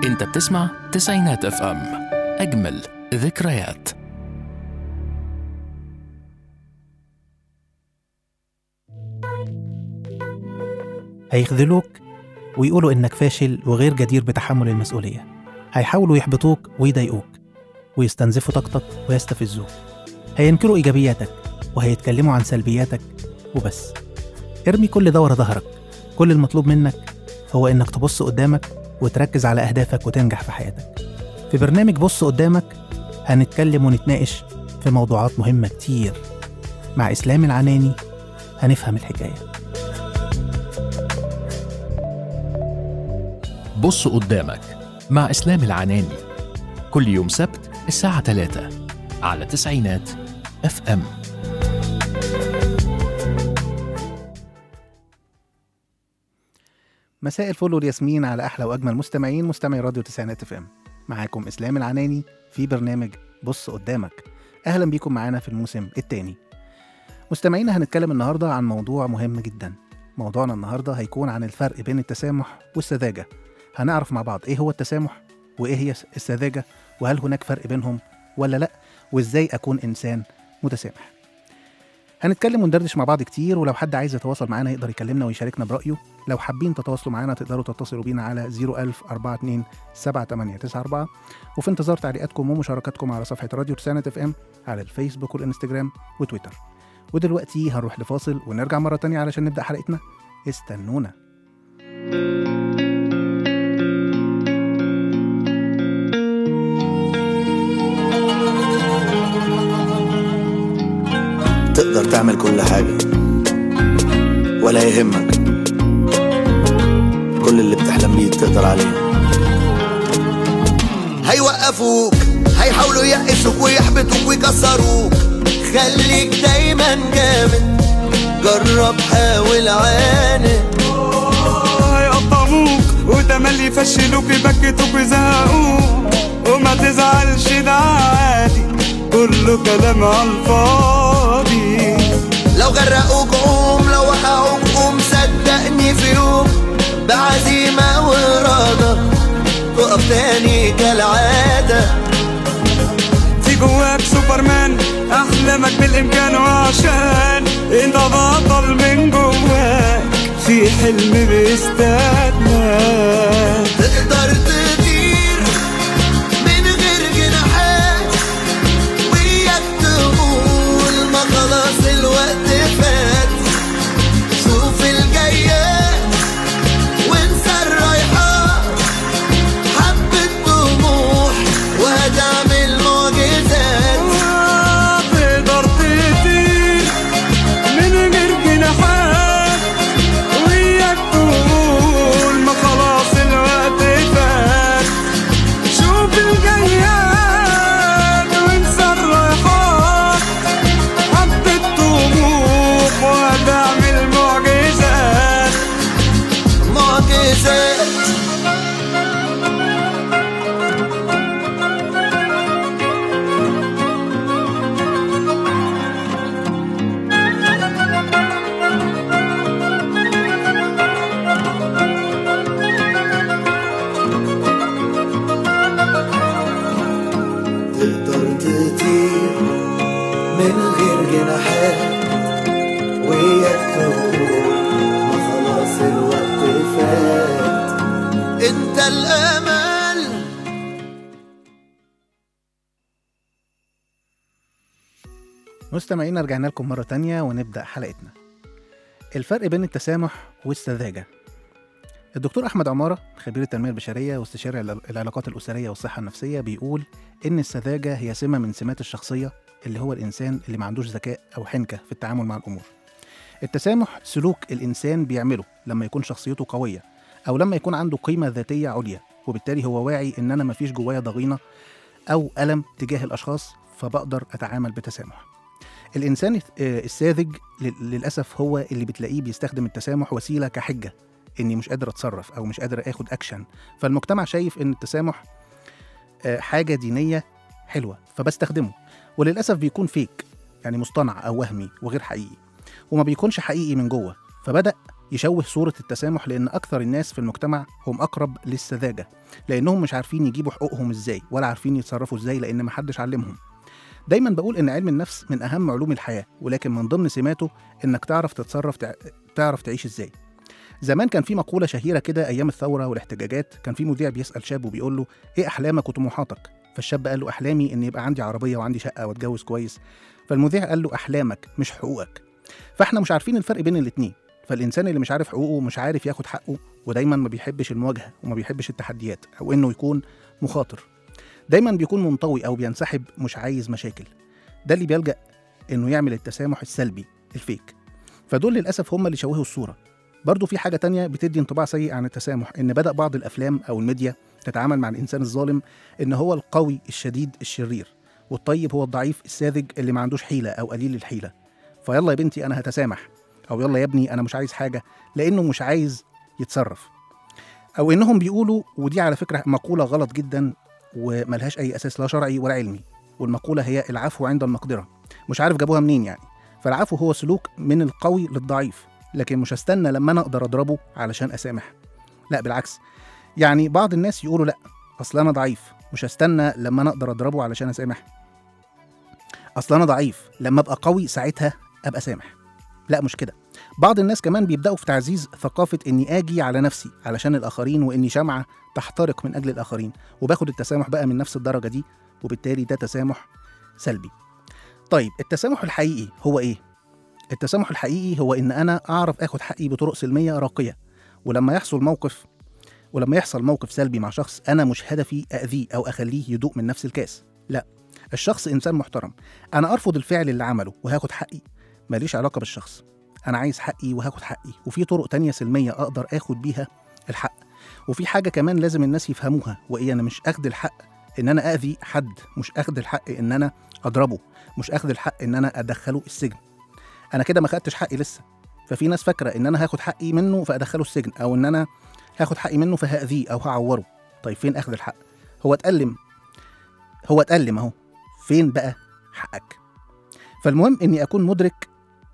انت بتسمع تسعينات اف ام اجمل ذكريات هيخذلوك ويقولوا إنك فاشل وغير جدير بتحمل المسؤولية هيحاولوا يحبطوك ويضايقوك ويستنزفوا طاقتك ويستفزوك هينكروا إيجابياتك وهيتكلموا عن سلبياتك وبس ارمي كل ده ورا ظهرك كل المطلوب منك هو إنك تبص قدامك وتركز على أهدافك وتنجح في حياتك في برنامج بص قدامك هنتكلم ونتناقش في موضوعات مهمة كتير مع إسلام العناني هنفهم الحكايه بص قدامك مع اسلام العناني كل يوم سبت الساعة 3 على تسعينات اف ام مساء الفل والياسمين على احلى واجمل مستمعين مستمعي راديو تسعينات اف ام معاكم اسلام العناني في برنامج بص قدامك اهلا بيكم معانا في الموسم الثاني مستمعينا هنتكلم النهارده عن موضوع مهم جدا موضوعنا النهارده هيكون عن الفرق بين التسامح والسذاجه هنعرف مع بعض ايه هو التسامح وايه هي السذاجه وهل هناك فرق بينهم ولا لا وازاي اكون انسان متسامح هنتكلم وندردش مع بعض كتير ولو حد عايز يتواصل معانا يقدر يكلمنا ويشاركنا برأيه لو حابين تتواصلوا معانا تقدروا تتصلوا بينا على 01000 42 7894 وفي انتظار تعليقاتكم ومشاركاتكم على صفحة راديو تسعينة اف ام على الفيسبوك والانستجرام وتويتر ودلوقتي هنروح لفاصل ونرجع مرة تانية علشان نبدأ حلقتنا استنونا تقدر تعمل كل حاجة ولا يهمك كل اللي بتحلم بيه تقدر عليه هيوقفوك هيحاولوا يقسوك ويحبطوك ويكسروك خليك دايما جامد جرب حاول عاند هيقطموك وتملي يفشلوك يبكتوك ويزهقوك وما تزعلش ده عادي كله كلام على الفاضي لو غرقوك قوم لو وقعوك قوم صدقني في يوم بعزيمة وإرادة تقف تاني كالعادة في جواك سوبرمان احلامك بالامكان وعشان انت بطل من جواك في حلم بيستناك تقدر تطير من غير جناحات وياك تقول ما خلاص الوقت فات شوف الجايات وانسى الرايحات حبة طموح وهتعمل معجزات تقدر تطير من غير جناحات وياك تقول ما خلاص الوقت فات شوف الجياد وانسى الرايحات حبة طموح وهتعمل معجزات معجزات تقدر تطير من غير جناحات وياك تقول ما خلاص الوقت فات انت الامل مستمعينا رجعنا لكم مرة تانية ونبدأ حلقتنا الفرق بين التسامح والسذاجة الدكتور أحمد عمارة خبير التنمية البشرية واستشاري الع- العلاقات الأسرية والصحة النفسية بيقول إن السذاجة هي سمة من سمات الشخصية اللي هو الإنسان اللي ما عندوش ذكاء أو حنكة في التعامل مع الأمور التسامح سلوك الإنسان بيعمله لما يكون شخصيته قوية أو لما يكون عنده قيمة ذاتية عليا وبالتالي هو واعي إن أنا مفيش جوايا ضغينة أو ألم تجاه الأشخاص فبقدر أتعامل بتسامح الإنسان آه، الساذج لل- للأسف هو اللي بتلاقيه بيستخدم التسامح وسيلة كحجة إني مش قادر أتصرف أو مش قادر آخد أكشن فالمجتمع شايف إن التسامح آه، حاجة دينية حلوة فبستخدمه وللأسف بيكون فيك يعني مصطنع أو وهمي وغير حقيقي وما بيكونش حقيقي من جوه فبدأ يشوه صورة التسامح لأن أكثر الناس في المجتمع هم أقرب للسذاجة لأنهم مش عارفين يجيبوا حقوقهم إزاي ولا عارفين يتصرفوا إزاي لأن محدش علمهم دايما بقول إن علم النفس من أهم علوم الحياة ولكن من ضمن سماته إنك تعرف تتصرف تع... تعرف تعيش إزاي زمان كان في مقولة شهيرة كده أيام الثورة والاحتجاجات كان في مذيع بيسأل شاب وبيقول له إيه أحلامك وطموحاتك فالشاب قال له أحلامي إن يبقى عندي عربية وعندي شقة وأتجوز كويس فالمذيع قال له أحلامك مش حقوقك فإحنا مش عارفين الفرق بين الاتنين فالإنسان اللي مش عارف حقوقه مش عارف ياخد حقه ودايما ما بيحبش المواجهة وما بيحبش التحديات أو إنه يكون مخاطر دايما بيكون منطوي أو بينسحب مش عايز مشاكل ده اللي بيلجأ إنه يعمل التسامح السلبي الفيك فدول للأسف هم اللي شوهوا الصورة برضه في حاجة تانية بتدي انطباع سيء عن التسامح إن بدأ بعض الأفلام أو الميديا تتعامل مع الإنسان الظالم إن هو القوي الشديد الشرير والطيب هو الضعيف الساذج اللي ما عندوش حيلة أو قليل الحيلة فيلا يا بنتي أنا هتسامح أو يلا يا ابني أنا مش عايز حاجة لأنه مش عايز يتصرف أو إنهم بيقولوا ودي على فكرة مقولة غلط جدا وملهاش أي أساس لا شرعي ولا علمي والمقولة هي العفو عند المقدرة مش عارف جابوها منين يعني فالعفو هو سلوك من القوي للضعيف لكن مش هستنى لما انا اقدر اضربه علشان اسامح لا بالعكس يعني بعض الناس يقولوا لا اصل انا ضعيف مش هستنى لما انا اقدر اضربه علشان اسامح اصل انا ضعيف لما ابقى قوي ساعتها ابقى سامح لا مش كده بعض الناس كمان بيبداوا في تعزيز ثقافه اني اجي على نفسي علشان الاخرين واني شمعه تحترق من اجل الاخرين وباخد التسامح بقى من نفس الدرجه دي وبالتالي ده تسامح سلبي طيب التسامح الحقيقي هو ايه التسامح الحقيقي هو ان انا اعرف اخد حقي بطرق سلميه راقيه ولما يحصل موقف ولما يحصل موقف سلبي مع شخص انا مش هدفي اذيه او اخليه يدوق من نفس الكاس لا الشخص انسان محترم انا ارفض الفعل اللي عمله وهاخد حقي ماليش علاقه بالشخص انا عايز حقي وهاخد حقي وفي طرق تانية سلميه اقدر اخد بيها الحق وفي حاجه كمان لازم الناس يفهموها وايه انا مش اخد الحق ان انا اذي حد مش اخد الحق ان انا اضربه مش اخد الحق ان انا ادخله السجن انا كده ما خدتش حقي لسه ففي ناس فاكره ان انا هاخد حقي منه فادخله السجن او ان انا هاخد حقي منه فهاذيه او هعوره طيب فين اخد الحق هو اتألم هو اتألم اهو فين بقى حقك فالمهم اني اكون مدرك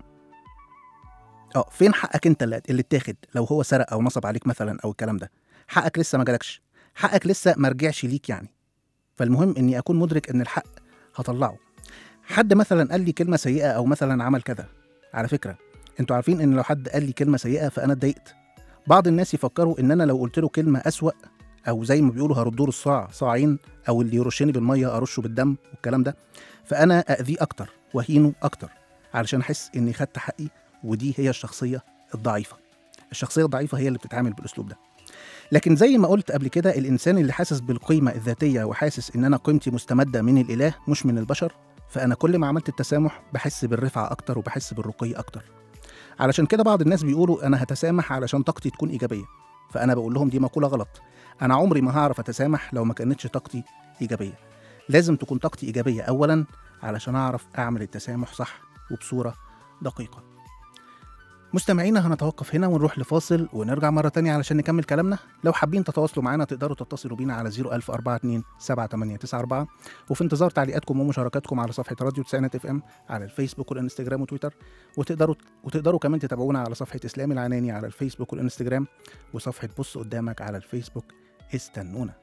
اه فين حقك انت اللي اللي اتاخد لو هو سرق او نصب عليك مثلا او الكلام ده حقك لسه ما جالكش حقك لسه ما رجعش ليك يعني فالمهم اني اكون مدرك ان الحق هطلعه حد مثلا قال لي كلمه سيئه او مثلا عمل كذا على فكره انتوا عارفين ان لو حد قال لي كلمه سيئه فانا اتضايقت بعض الناس يفكروا ان انا لو قلت له كلمه اسوأ او زي ما بيقولوا هرد له الصاع صاعين او اللي يرشني بالميه ارشه بالدم والكلام ده فانا اذيه اكتر واهينه اكتر علشان احس اني خدت حقي ودي هي الشخصيه الضعيفه الشخصيه الضعيفه هي اللي بتتعامل بالاسلوب ده لكن زي ما قلت قبل كده الانسان اللي حاسس بالقيمه الذاتيه وحاسس ان انا قيمتي مستمده من الاله مش من البشر فانا كل ما عملت التسامح بحس بالرفعه اكتر وبحس بالرقي اكتر علشان كده بعض الناس بيقولوا انا هتسامح علشان طاقتي تكون ايجابيه فانا بقول لهم دي مقوله غلط انا عمري ما هعرف اتسامح لو ما كانتش طاقتي ايجابيه لازم تكون طاقتي ايجابيه اولا علشان اعرف اعمل التسامح صح وبصوره دقيقه مستمعينا هنتوقف هنا ونروح لفاصل ونرجع مرة تانية علشان نكمل كلامنا لو حابين تتواصلوا معنا تقدروا تتصلوا بينا على 01042 7894 وفي انتظار تعليقاتكم ومشاركاتكم على صفحة راديو تسعينات اف ام على الفيسبوك والانستجرام وتويتر وتقدروا وتقدروا كمان تتابعونا على صفحة اسلام العناني على الفيسبوك والانستجرام وصفحة بص قدامك على الفيسبوك استنونا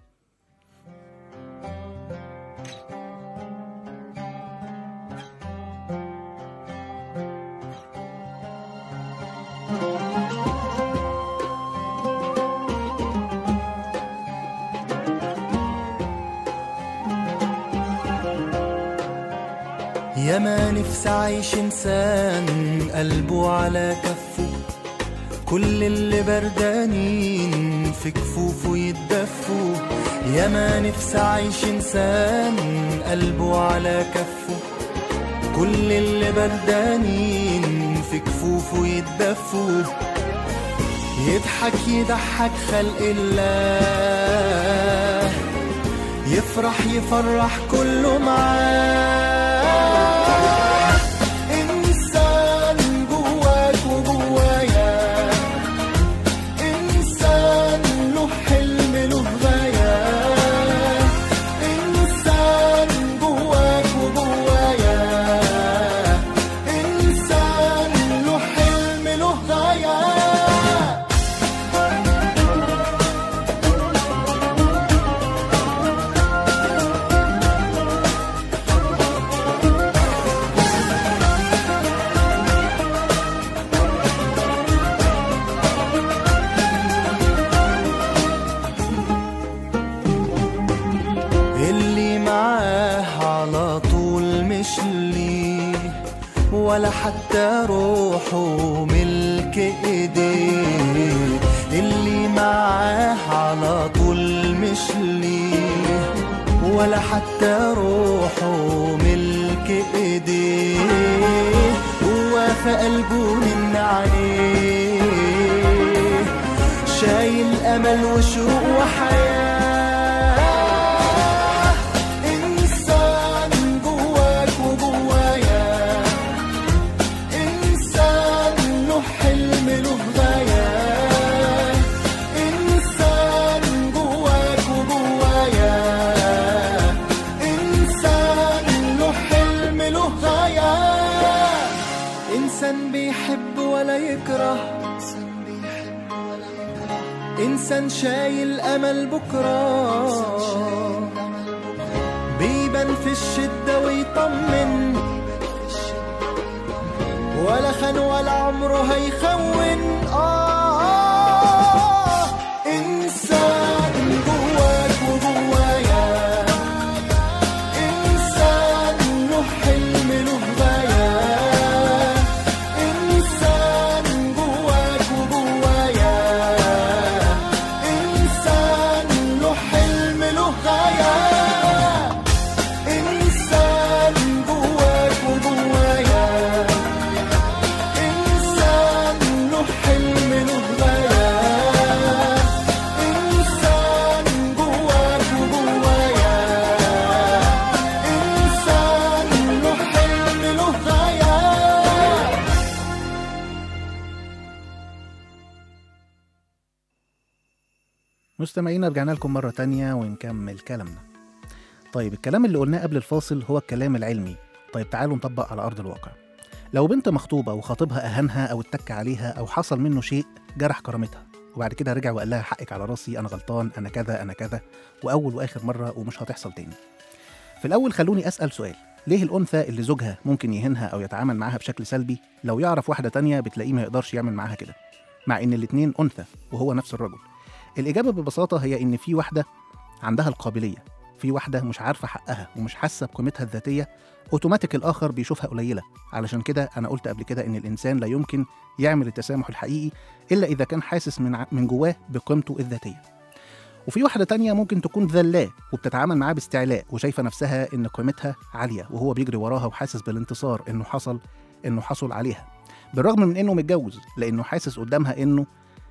يا ما نفسي عايش انسان قلبه على كفه كل اللي بردانين في كفوفه يتدفوا يا ما نفسي عايش انسان قلبه على كفه كل اللي بردانين في كفوفه يتدفوا يضحك يضحك خلق الله يفرح يفرح كله معاه إنسان جواك وجوايا إنسان له حلم له غاية إنسان جواك وجوايا إنسان له حلم له غاية ولا حتى روحه ملك ايديه اللي معاه على طول مش ليه ولا حتى روحه ملك ايديه هو في قلبه من عليه شايل امل وشوق وحياه انسان جواك وجوايا انسان له حلم له غايه انسان جواك وجوايا انسان له حلم له غايه انسان بيحب ولا يكره انسان شايل امل بكره بيبان في الشده ويطمن ولا خان ولا عمره هيخون آه إنسان جواك وجوايا إنسان له حلم له غاية إنسان جواك وجوايا إنسان له حلم له غاية إنسان جواك وجوايا إنسان له حلم له غاية إنسان جواك وجوايا إنسان له حلم له غاية مستمعينا رجعنا لكم مرة تانية ونكمل كلامنا طيب الكلام اللي قلناه قبل الفاصل هو الكلام العلمي طيب تعالوا نطبق على أرض الواقع لو بنت مخطوبة وخطيبها أهانها أو اتك عليها أو حصل منه شيء جرح كرامتها وبعد كده رجع وقال لها حقك على راسي أنا غلطان أنا كذا أنا كذا وأول وآخر مرة ومش هتحصل تاني في الأول خلوني أسأل سؤال ليه الأنثى اللي زوجها ممكن يهينها أو يتعامل معاها بشكل سلبي لو يعرف واحدة تانية بتلاقيه ما يقدرش يعمل معاها كده مع إن الاتنين أنثى وهو نفس الرجل الإجابة ببساطة هي إن في واحدة عندها القابلية في واحدة مش عارفة حقها ومش حاسة بقيمتها الذاتية أوتوماتيك الآخر بيشوفها قليلة علشان كده أنا قلت قبل كده إن الإنسان لا يمكن يعمل التسامح الحقيقي إلا إذا كان حاسس من ع- من جواه بقيمته الذاتية وفي واحدة تانية ممكن تكون ذلاه وبتتعامل معاه باستعلاء وشايفة نفسها إن قيمتها عالية وهو بيجري وراها وحاسس بالانتصار إنه حصل إنه حصل عليها بالرغم من إنه متجوز لأنه حاسس قدامها إنه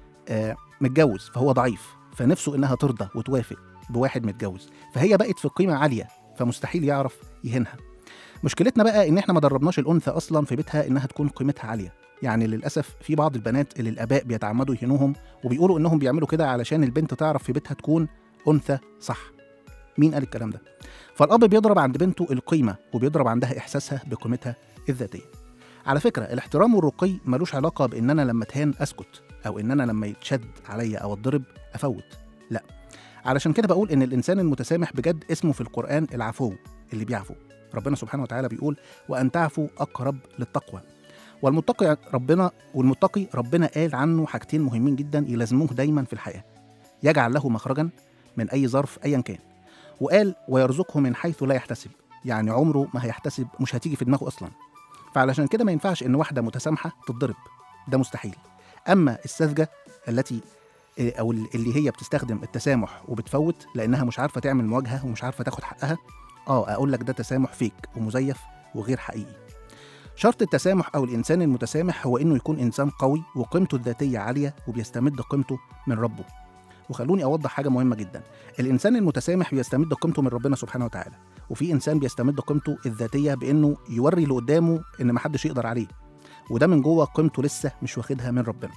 آه متجوز فهو ضعيف فنفسه إنها ترضى وتوافق بواحد متجوز فهي بقت في قيمة عالية فمستحيل يعرف يهينها مشكلتنا بقى ان احنا ما دربناش الانثى اصلا في بيتها انها تكون قيمتها عاليه يعني للاسف في بعض البنات اللي الاباء بيتعمدوا يهينوهم وبيقولوا انهم بيعملوا كده علشان البنت تعرف في بيتها تكون انثى صح مين قال الكلام ده فالاب بيضرب عند بنته القيمه وبيضرب عندها احساسها بقيمتها الذاتيه على فكره الاحترام والرقي ملوش علاقه بان انا لما اتهان اسكت او ان انا لما يتشد عليا او اتضرب افوت لا علشان كده بقول ان الانسان المتسامح بجد اسمه في القران العفو اللي بيعفو ربنا سبحانه وتعالى بيقول وان تعفوا اقرب للتقوى والمتقي ربنا والمتقي ربنا قال عنه حاجتين مهمين جدا يلازموه دايما في الحياه يجعل له مخرجا من اي ظرف ايا كان وقال ويرزقه من حيث لا يحتسب يعني عمره ما هيحتسب مش هتيجي في دماغه اصلا فعلشان كده ما ينفعش ان واحده متسامحه تتضرب ده مستحيل اما الساذجه التي إيه، او اللي هي بتستخدم التسامح وبتفوت لانها مش عارفه تعمل مواجهه ومش عارفه تاخد حقها اه اقول لك ده تسامح فيك ومزيف وغير حقيقي شرط التسامح او الانسان المتسامح هو انه يكون انسان قوي وقيمته الذاتيه عاليه وبيستمد قيمته من ربه وخلوني اوضح حاجه مهمه جدا الانسان المتسامح بيستمد قيمته من ربنا سبحانه وتعالى وفي انسان بيستمد قيمته الذاتيه بانه يوري اللي قدامه ان محدش يقدر عليه وده من جوه قيمته لسه مش واخدها من ربنا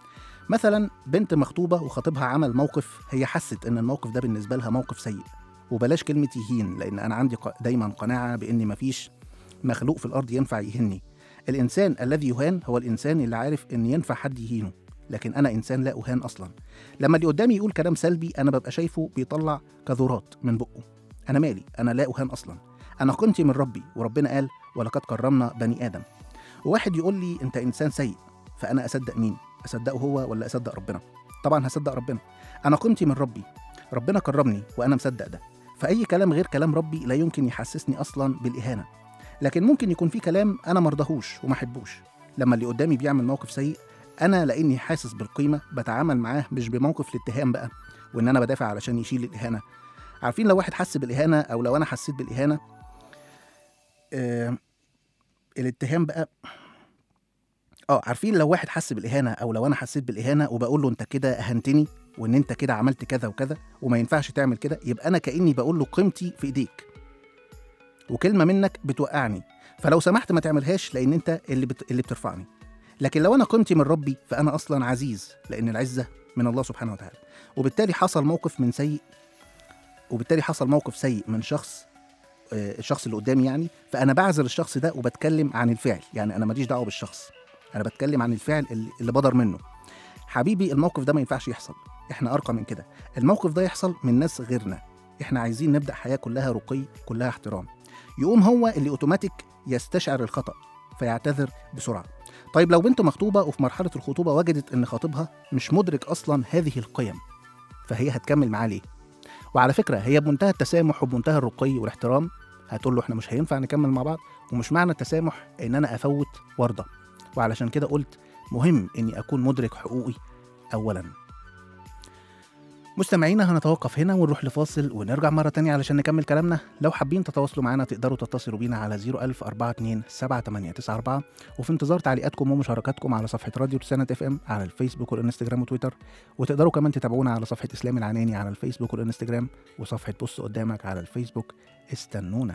مثلا بنت مخطوبه وخطيبها عمل موقف هي حست ان الموقف ده بالنسبه لها موقف سيء وبلاش كلمه يهين لان انا عندي ق- دايما قناعه بان مفيش مخلوق في الارض ينفع يهني الانسان الذي يهان هو الانسان اللي عارف ان ينفع حد يهينه لكن انا انسان لا اهان اصلا لما اللي قدامي يقول كلام سلبي انا ببقى شايفه بيطلع كذورات من بقه انا مالي انا لا اهان اصلا انا قيمتي من ربي وربنا قال ولقد كرمنا بني ادم وواحد يقول لي انت انسان سيء فانا اصدق مين اصدقه هو ولا اصدق ربنا طبعا هصدق ربنا انا قيمتي من ربي ربنا كرمني وانا مصدق ده فاي كلام غير كلام ربي لا يمكن يحسسني اصلا بالاهانه لكن ممكن يكون في كلام انا مرضهوش وما احبوش لما اللي قدامي بيعمل موقف سيء انا لاني حاسس بالقيمه بتعامل معاه مش بموقف الاتهام بقى وان انا بدافع علشان يشيل الاهانه عارفين لو واحد حس بالاهانه او لو انا حسيت بالاهانه آه الاتهام بقى اه عارفين لو واحد حس بالاهانه او لو انا حسيت بالاهانه وبقول له انت كده اهنتني وان انت كده عملت كذا وكذا وما ينفعش تعمل كده يبقى انا كاني بقول له قيمتي في ايديك وكلمه منك بتوقعني فلو سمحت ما تعملهاش لان انت اللي بت... اللي بترفعني لكن لو انا قيمتي من ربي فانا اصلا عزيز لان العزه من الله سبحانه وتعالى وبالتالي حصل موقف من سيء وبالتالي حصل موقف سيء من شخص آه، الشخص اللي قدامي يعني فانا بعزل الشخص ده وبتكلم عن الفعل يعني انا ماليش دعوه بالشخص انا بتكلم عن الفعل اللي- اللي بدر منه حبيبي الموقف ده ما ينفعش يحصل احنا ارقى من كده الموقف ده يحصل من ناس غيرنا احنا عايزين نبدا حياه كلها رقي كلها احترام يقوم هو اللي اوتوماتيك يستشعر الخطا فيعتذر بسرعه طيب لو بنت مخطوبه وفي مرحله الخطوبه وجدت ان خطيبها مش مدرك اصلا هذه القيم فهي هتكمل معاه ليه وعلى فكره هي بمنتهى التسامح وبمنتهى الرقي والاحترام هتقول له احنا مش هينفع نكمل مع بعض ومش معنى التسامح ان انا افوت وارضى وعلشان كده قلت مهم اني اكون مدرك حقوقي اولا مستمعينا هنتوقف هنا ونروح لفاصل ونرجع مرة تانية علشان نكمل كلامنا لو حابين تتواصلوا معنا تقدروا تتصلوا بينا على 01042 7894 وفي انتظار تعليقاتكم ومشاركاتكم على صفحة راديو تسانة اف ام على الفيسبوك والانستجرام وتويتر وتقدروا كمان تتابعونا على صفحة اسلام العناني على الفيسبوك والانستجرام وصفحة بص قدامك على الفيسبوك استنونا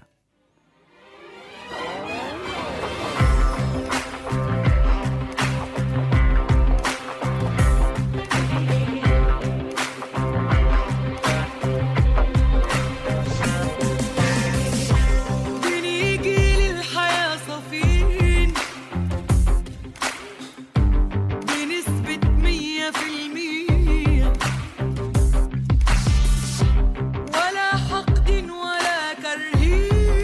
بنيجي للحياة صافين بنسبة مية في المية ولا حقد ولا كرهين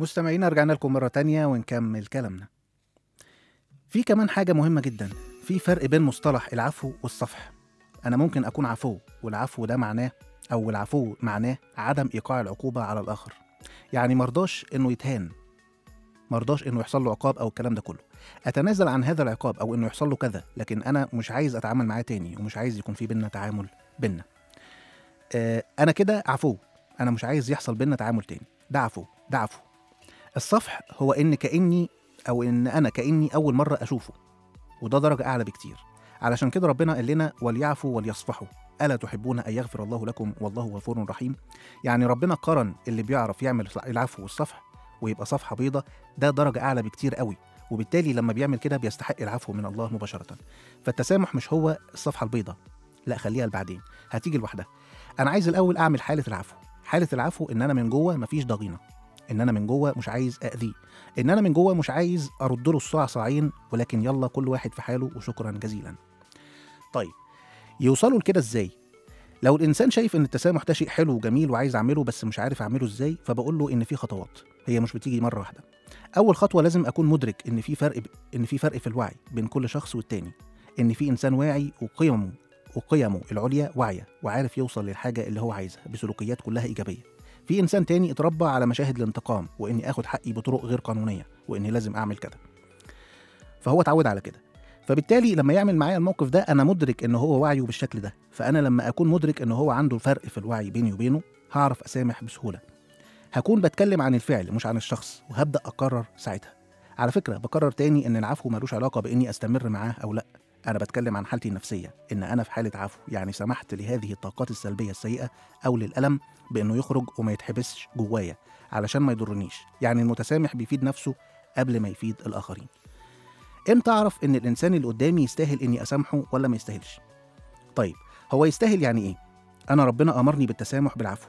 مستمعينا رجعنا لكم مرة تانية ونكمل كلامنا في كمان حاجة مهمة جدا في فرق بين مصطلح العفو والصفح أنا ممكن أكون عفو والعفو ده معناه أو العفو معناه عدم إيقاع العقوبة على الآخر يعني مرضاش إنه يتهان مرضاش إنه يحصل له عقاب أو الكلام ده كله أتنازل عن هذا العقاب أو إنه يحصل له كذا لكن أنا مش عايز أتعامل معاه تاني ومش عايز يكون في بينا تعامل بينا آه أنا كده عفو أنا مش عايز يحصل بينا تعامل تاني ده عفو ده عفو الصفح هو ان كاني او ان انا كاني اول مره اشوفه وده درجه اعلى بكتير علشان كده ربنا قال لنا وليعفوا وليصفحوا الا تحبون ان يغفر الله لكم والله غفور رحيم يعني ربنا قرن اللي بيعرف يعمل العفو والصفح ويبقى صفحه بيضه ده درجه اعلى بكتير قوي وبالتالي لما بيعمل كده بيستحق العفو من الله مباشره فالتسامح مش هو الصفحه البيضاء لا خليها لبعدين هتيجي لوحدها انا عايز الاول اعمل حاله العفو حاله العفو ان انا من جوه مفيش ضغينه ان انا من جوه مش عايز اذيه ان انا من جوه مش عايز ارد له الصعصعين ولكن يلا كل واحد في حاله وشكرا جزيلا طيب يوصلوا لكده ازاي لو الانسان شايف ان التسامح ده شيء حلو وجميل وعايز اعمله بس مش عارف اعمله ازاي فبقول له ان في خطوات هي مش بتيجي مره واحده اول خطوه لازم اكون مدرك ان في فرق ان في فرق في الوعي بين كل شخص والتاني ان في انسان واعي وقيمه وقيمه العليا واعيه وعارف يوصل للحاجه اللي هو عايزها بسلوكيات كلها ايجابيه في انسان تاني اتربى على مشاهد الانتقام واني اخد حقي بطرق غير قانونيه واني لازم اعمل كده فهو اتعود على كده فبالتالي لما يعمل معايا الموقف ده انا مدرك ان هو وعيه بالشكل ده فانا لما اكون مدرك ان هو عنده فرق في الوعي بيني وبينه هعرف اسامح بسهوله هكون بتكلم عن الفعل مش عن الشخص وهبدا اقرر ساعتها على فكره بكرر تاني ان العفو ملوش علاقه باني استمر معاه او لا انا بتكلم عن حالتي النفسيه ان انا في حاله عفو يعني سمحت لهذه الطاقات السلبيه السيئه او للالم بانه يخرج وما يتحبسش جوايا علشان ما يضرنيش يعني المتسامح بيفيد نفسه قبل ما يفيد الاخرين امتى اعرف ان الانسان اللي قدامي يستاهل اني اسامحه ولا ما يستاهلش طيب هو يستاهل يعني ايه انا ربنا امرني بالتسامح بالعفو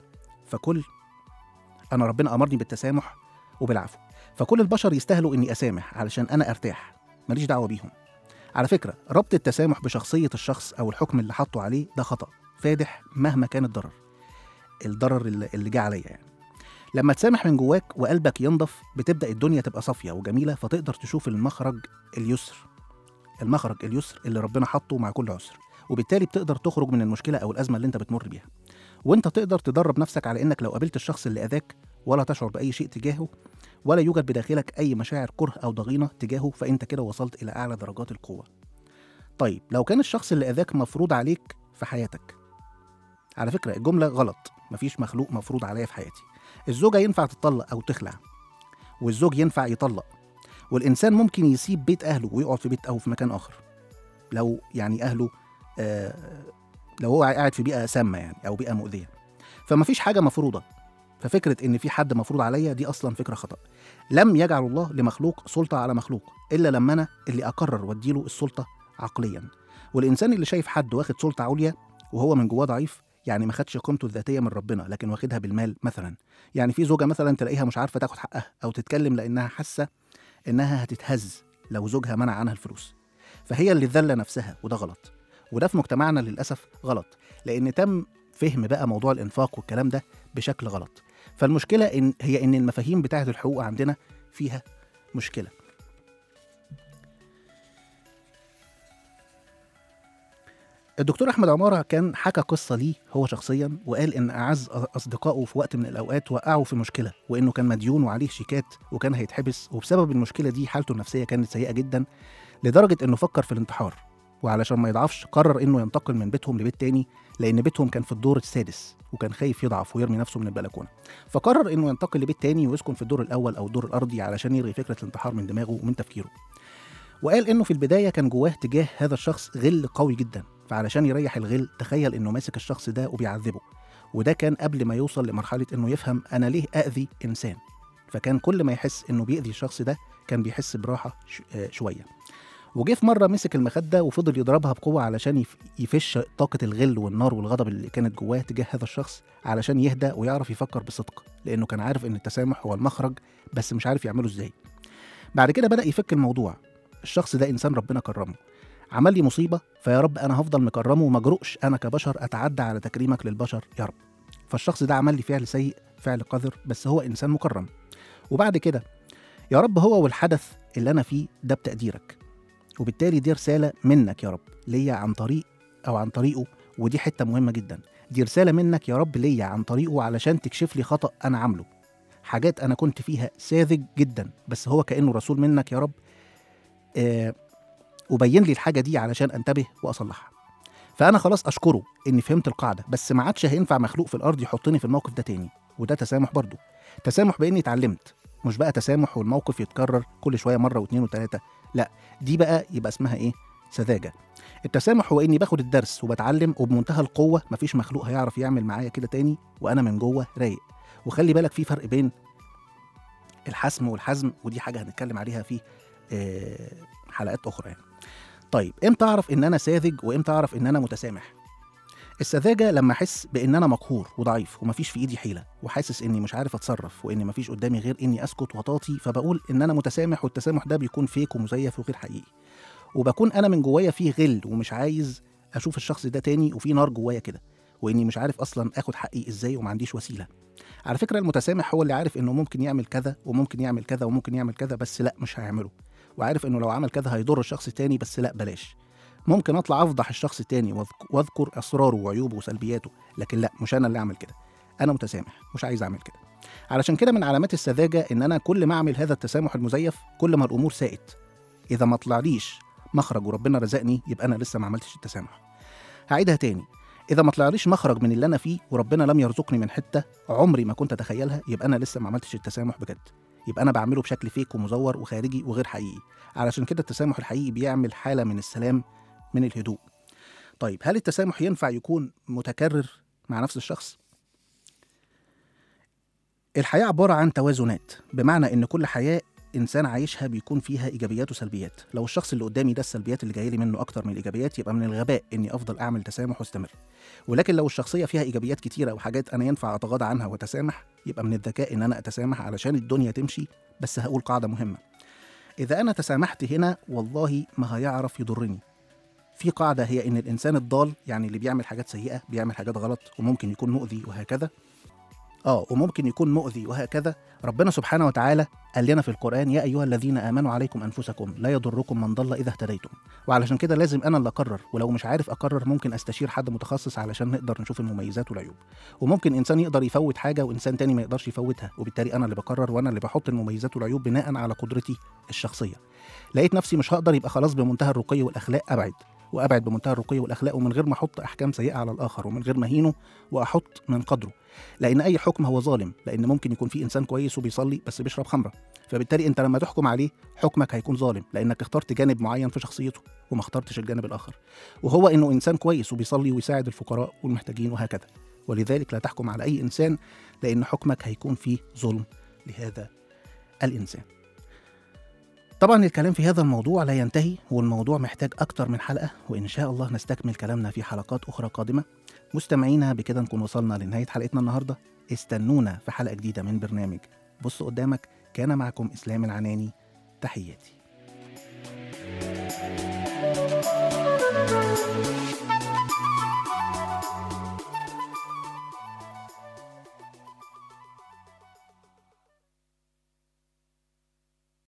فكل انا ربنا امرني بالتسامح وبالعفو فكل البشر يستاهلوا اني اسامح علشان انا ارتاح ماليش دعوه بيهم على فكره ربط التسامح بشخصيه الشخص او الحكم اللي حطه عليه ده خطا فادح مهما كان الضرر الضرر اللي اللي جه عليا يعني لما تسامح من جواك وقلبك ينضف بتبدا الدنيا تبقى صافيه وجميله فتقدر تشوف المخرج اليسر المخرج اليسر اللي ربنا حطه مع كل عسر وبالتالي بتقدر تخرج من المشكله او الازمه اللي انت بتمر بيها وانت تقدر تدرب نفسك على انك لو قابلت الشخص اللي اذاك ولا تشعر باي شيء تجاهه ولا يوجد بداخلك اي مشاعر كره او ضغينه تجاهه فانت كده وصلت الى اعلى درجات القوه طيب لو كان الشخص اللي اذاك مفروض عليك في حياتك على فكره الجمله غلط مفيش مخلوق مفروض عليا في حياتي الزوجه ينفع تطلق او تخلع والزوج ينفع يطلق والانسان ممكن يسيب بيت اهله ويقعد في بيت او في مكان اخر لو يعني اهله آه لو هو قاعد في بيئه سامه يعني او بيئه مؤذيه فمفيش حاجه مفروضه ففكره ان في حد مفروض عليا دي اصلا فكره خطا لم يجعل الله لمخلوق سلطه على مخلوق الا لما انا اللي اقرر واديله السلطه عقليا والانسان اللي شايف حد واخد سلطه عليا وهو من جواه ضعيف يعني ما خدش قيمته الذاتيه من ربنا لكن واخدها بالمال مثلا يعني في زوجه مثلا تلاقيها مش عارفه تاخد حقها او تتكلم لانها حاسه انها هتتهز لو زوجها منع عنها الفلوس فهي اللي ذله نفسها وده غلط وده في مجتمعنا للاسف غلط لان تم فهم بقى موضوع الانفاق والكلام ده بشكل غلط فالمشكله إن هي ان المفاهيم بتاعه الحقوق عندنا فيها مشكله الدكتور احمد عماره كان حكى قصه ليه هو شخصيا وقال ان اعز اصدقائه في وقت من الاوقات وقعوا في مشكله وانه كان مديون وعليه شيكات وكان هيتحبس وبسبب المشكله دي حالته النفسيه كانت سيئه جدا لدرجه انه فكر في الانتحار وعلشان ما يضعفش قرر انه ينتقل من بيتهم لبيت تاني لان بيتهم كان في الدور السادس وكان خايف يضعف ويرمي نفسه من البلكونه فقرر انه ينتقل لبيت تاني ويسكن في الدور الاول او الدور الارضي علشان يلغي فكره الانتحار من دماغه ومن تفكيره وقال انه في البدايه كان جواه تجاه هذا الشخص غل قوي جدا فعلشان يريح الغل تخيل انه ماسك الشخص ده وبيعذبه وده كان قبل ما يوصل لمرحله انه يفهم انا ليه اذي انسان فكان كل ما يحس انه بيأذي الشخص ده كان بيحس براحه ش- آه شويه وجه في مره مسك المخده وفضل يضربها بقوه علشان يف- يفش طاقه الغل والنار والغضب اللي كانت جواه تجاه هذا الشخص علشان يهدى ويعرف يفكر بصدق لانه كان عارف ان التسامح هو المخرج بس مش عارف يعمله ازاي بعد كده بدا يفك الموضوع الشخص ده انسان ربنا كرمه عمل لي مصيبه فيا رب انا هفضل مكرمه وما اجرؤش انا كبشر اتعدى على تكريمك للبشر يا رب فالشخص ده عمل لي فعل سيء فعل قذر بس هو انسان مكرم وبعد كده يا رب هو والحدث اللي انا فيه ده بتقديرك وبالتالي دي رساله منك يا رب ليا عن طريق او عن طريقه ودي حته مهمه جدا دي رساله منك يا رب ليا عن طريقه علشان تكشف لي خطا انا عامله حاجات انا كنت فيها ساذج جدا بس هو كانه رسول منك يا رب آه وبين لي الحاجه دي علشان انتبه واصلحها فانا خلاص اشكره اني فهمت القاعده بس ما عادش هينفع مخلوق في الارض يحطني في الموقف ده تاني وده تسامح برضه تسامح باني اتعلمت مش بقى تسامح والموقف يتكرر كل شويه مره واثنين وثلاثه لا دي بقى يبقى اسمها ايه سذاجه التسامح هو اني باخد الدرس وبتعلم وبمنتهى القوه مفيش مخلوق هيعرف يعمل معايا كده تاني وانا من جوه رايق وخلي بالك في فرق بين الحسم والحزم ودي حاجه هنتكلم عليها في آه، حلقات اخرى يعني. طيب امتى اعرف ان انا ساذج وامتى اعرف ان انا متسامح السذاجه لما احس بان انا مقهور وضعيف ومفيش في ايدي حيله وحاسس اني مش عارف اتصرف وان مفيش قدامي غير اني اسكت وطاطي فبقول ان انا متسامح والتسامح ده بيكون فيك ومزيف وغير حقيقي وبكون انا من جوايا فيه غل ومش عايز اشوف الشخص ده تاني وفي نار جوايا كده واني مش عارف اصلا اخد حقي ازاي وما عنديش وسيله على فكره المتسامح هو اللي عارف انه ممكن يعمل كذا وممكن يعمل كذا وممكن يعمل كذا بس لا مش هيعمله وعارف انه لو عمل كذا هيضر الشخص التاني بس لا بلاش ممكن اطلع افضح الشخص التاني وأذك- واذكر اسراره وعيوبه وسلبياته لكن لا مش انا اللي اعمل كده انا متسامح مش عايز اعمل كده علشان كده من علامات السذاجه ان انا كل ما اعمل هذا التسامح المزيف كل ما الامور ساءت اذا ما طلعليش مخرج وربنا رزقني يبقى انا لسه ما عملتش التسامح هعيدها تاني اذا ما طلعليش مخرج من اللي انا فيه وربنا لم يرزقني من حته عمري ما كنت اتخيلها يبقى انا لسه ما عملتش التسامح بجد يبقى انا بعمله بشكل فيك ومزور وخارجي وغير حقيقي علشان كده التسامح الحقيقي بيعمل حاله من السلام من الهدوء طيب هل التسامح ينفع يكون متكرر مع نفس الشخص الحياه عباره عن توازنات بمعنى ان كل حياه انسان عايشها بيكون فيها ايجابيات وسلبيات لو الشخص اللي قدامي ده السلبيات اللي جايه لي منه اكتر من الايجابيات يبقى من الغباء اني افضل اعمل تسامح واستمر ولكن لو الشخصيه فيها ايجابيات كتيره وحاجات انا ينفع اتغاضى عنها واتسامح يبقى من الذكاء ان انا اتسامح علشان الدنيا تمشي بس هقول قاعده مهمه اذا انا تسامحت هنا والله ما هيعرف يضرني في قاعده هي ان الانسان الضال يعني اللي بيعمل حاجات سيئه بيعمل حاجات غلط وممكن يكون مؤذي وهكذا اه وممكن يكون مؤذي وهكذا ربنا سبحانه وتعالى قال لنا في القرآن يا أيها الذين آمنوا عليكم أنفسكم لا يضركم من ضل إذا اهتديتم وعلشان كده لازم أنا اللي أقرر ولو مش عارف أقرر ممكن أستشير حد متخصص علشان نقدر نشوف المميزات والعيوب وممكن إنسان يقدر يفوت حاجة وإنسان تاني ما يقدرش يفوتها وبالتالي أنا اللي بقرر وأنا اللي بحط المميزات والعيوب بناء على قدرتي الشخصية لقيت نفسي مش هقدر يبقى خلاص بمنتهى الرقي والأخلاق أبعد وابعد بمنتهى الرقي والاخلاق ومن غير ما احط احكام سيئه على الاخر ومن غير ما اهينه واحط من قدره لان اي حكم هو ظالم لان ممكن يكون في انسان كويس وبيصلي بس بيشرب خمره فبالتالي انت لما تحكم عليه حكمك هيكون ظالم لانك اخترت جانب معين في شخصيته وما اخترتش الجانب الاخر وهو انه انسان كويس وبيصلي ويساعد الفقراء والمحتاجين وهكذا ولذلك لا تحكم على اي انسان لان حكمك هيكون فيه ظلم لهذا الانسان طبعا الكلام في هذا الموضوع لا ينتهي والموضوع محتاج أكتر من حلقة وإن شاء الله نستكمل كلامنا في حلقات أخرى قادمة مستمعينا بكده نكون وصلنا لنهاية حلقتنا النهاردة استنونا في حلقة جديدة من برنامج بص قدامك كان معكم إسلام العناني تحياتي